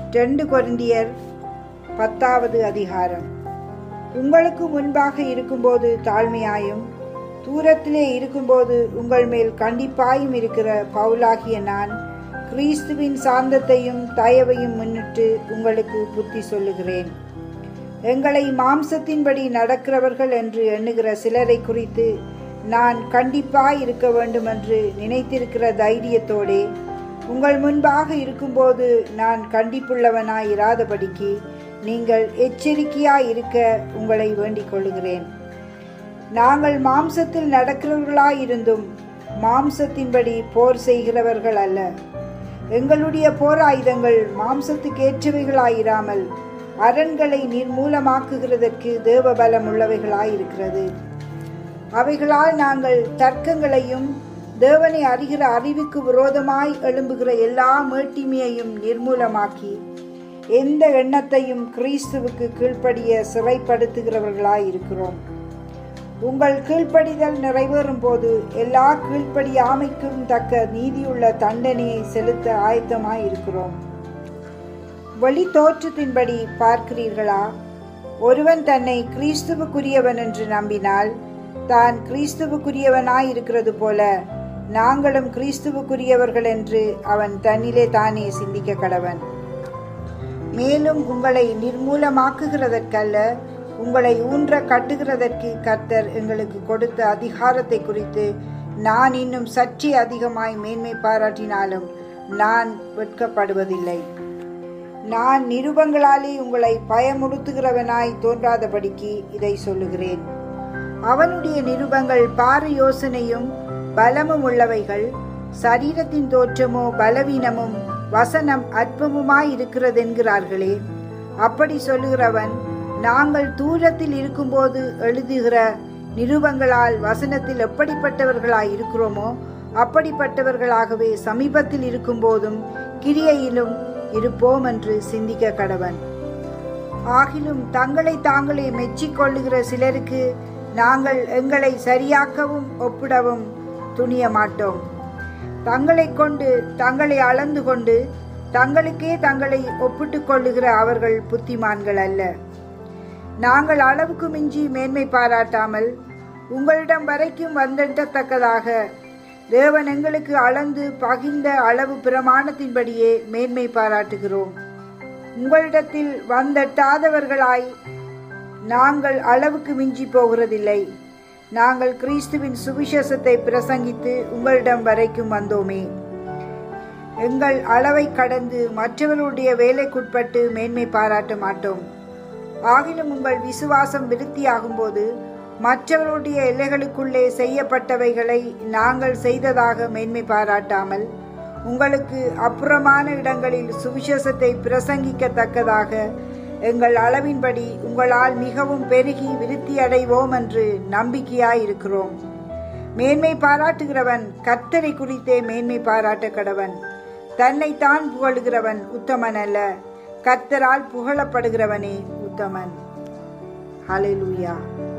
ரெண்டு கொரிந்தியர் பத்தாவது அதிகாரம் உங்களுக்கு முன்பாக இருக்கும்போது தாழ்மையாயும் தூரத்திலே இருக்கும்போது உங்கள் மேல் கண்டிப்பாயும் இருக்கிற பவுலாகிய நான் கிறிஸ்துவின் சாந்தத்தையும் தயவையும் முன்னிட்டு உங்களுக்கு புத்தி சொல்லுகிறேன் எங்களை மாம்சத்தின்படி நடக்கிறவர்கள் என்று எண்ணுகிற சிலரை குறித்து நான் கண்டிப்பாய் இருக்க வேண்டும் என்று நினைத்திருக்கிற தைரியத்தோடே உங்கள் முன்பாக இருக்கும்போது நான் கண்டிப்புள்ளவனாய் இராதபடிக்கு நீங்கள் எச்சரிக்கையாய் இருக்க உங்களை வேண்டிக் கொள்ளுகிறேன் நாங்கள் மாம்சத்தில் நடக்கிறவர்களாய் இருந்தும் மாம்சத்தின்படி போர் செய்கிறவர்கள் அல்ல எங்களுடைய போர் ஆயுதங்கள் மாம்சத்துக்கு ஏற்றவைகளாயிராமல் அரண்களை நிர்மூலமாக்குகிறதற்கு தேவ பலம் உள்ளவைகளாயிருக்கிறது அவைகளால் நாங்கள் தர்க்கங்களையும் தேவனை அறிகிற அறிவுக்கு விரோதமாய் எழும்புகிற எல்லா மேட்டிமையையும் நிர்மூலமாக்கி எந்த எண்ணத்தையும் கிறிஸ்துவுக்கு கீழ்ப்படிய சிறைப்படுத்துகிறவர்களாய் இருக்கிறோம் உங்கள் கீழ்ப்படிதல் நிறைவேறும் போது எல்லா கீழ்ப்படியாமைக்கும் தக்க நீதியுள்ள தண்டனையை செலுத்த ஆயத்தமாய் இருக்கிறோம் வெளி தோற்றத்தின்படி பார்க்கிறீர்களா ஒருவன் தன்னை கிறிஸ்துவுக்குரியவன் என்று நம்பினால் தான் கிறிஸ்துவுக்குரியவனாய் இருக்கிறது போல நாங்களும் கிறிஸ்துவுக்குரியவர்கள் என்று அவன் தன்னிலே தானே சிந்திக்க கடவன் மேலும் உங்களை நிர்மூலமாக்குகிறதற்கல்ல உங்களை ஊன்ற கட்டுகிறதற்கு கர்த்தர் எங்களுக்கு கொடுத்த அதிகாரத்தை குறித்து நான் இன்னும் சற்றே அதிகமாய் மேன்மை பாராட்டினாலும் நான் வெட்கப்படுவதில்லை நான் நிருபங்களாலே உங்களை பயமுறுத்துகிறவனாய் தோன்றாதபடிக்கு இதை சொல்லுகிறேன் அவனுடைய நிருபங்கள் பார யோசனையும் பலமும் உள்ளவைகள் சரீரத்தின் தோற்றமோ பலவீனமும் வசனம் அற்பமுமாய் இருக்கிறதென்கிறார்களே அப்படி சொல்லுகிறவன் நாங்கள் தூரத்தில் இருக்கும்போது எழுதுகிற நிருபங்களால் வசனத்தில் எப்படிப்பட்டவர்களாய் இருக்கிறோமோ அப்படிப்பட்டவர்களாகவே சமீபத்தில் இருக்கும்போதும் கிரியையிலும் இருப்போம் என்று சிந்திக்க கடவன் ஆகிலும் தங்களை தாங்களே மெச்சிக்கொள்ளுகிற சிலருக்கு நாங்கள் எங்களை சரியாக்கவும் ஒப்பிடவும் துணிய மாட்டோம் தங்களை கொண்டு தங்களை அளந்து கொண்டு தங்களுக்கே தங்களை ஒப்பிட்டுக் கொள்ளுகிற அவர்கள் புத்திமான்கள் அல்ல நாங்கள் அளவுக்கு மிஞ்சி மேன்மை பாராட்டாமல் உங்களிடம் வரைக்கும் வந்தெட்டத்தக்கதாக தேவன் எங்களுக்கு அளந்து பகிர்ந்த அளவு பிரமாணத்தின்படியே மேன்மை பாராட்டுகிறோம் உங்களிடத்தில் வந்தெட்டாதவர்களாய் நாங்கள் அளவுக்கு மிஞ்சி போகிறதில்லை நாங்கள் கிறிஸ்துவின் சுவிசேஷத்தை பிரசங்கித்து உங்களிடம் வரைக்கும் வந்தோமே எங்கள் அளவை கடந்து மற்றவர்களுடைய வேலைக்குட்பட்டு மேன்மை பாராட்ட மாட்டோம் ஆகிலும் உங்கள் விசுவாசம் விருத்தியாகும்போது மற்றவர்களுடைய எல்லைகளுக்குள்ளே செய்யப்பட்டவைகளை நாங்கள் செய்ததாக மேன்மை பாராட்டாமல் உங்களுக்கு அப்புறமான இடங்களில் சுவிசேஷத்தை பிரசங்கிக்கத்தக்கதாக எங்கள் அளவின்படி உங்களால் மிகவும் பெருகி விருத்தி அடைவோம் என்று நம்பிக்கையாயிருக்கிறோம் மேன்மை பாராட்டுகிறவன் கர்த்தரை குறித்தே மேன்மை பாராட்ட கடவன் தன்னைத்தான் புகழுகிறவன் உத்தமன் அல்ல கர்த்தரால் புகழப்படுகிறவனே உத்தமன் ஹalleluya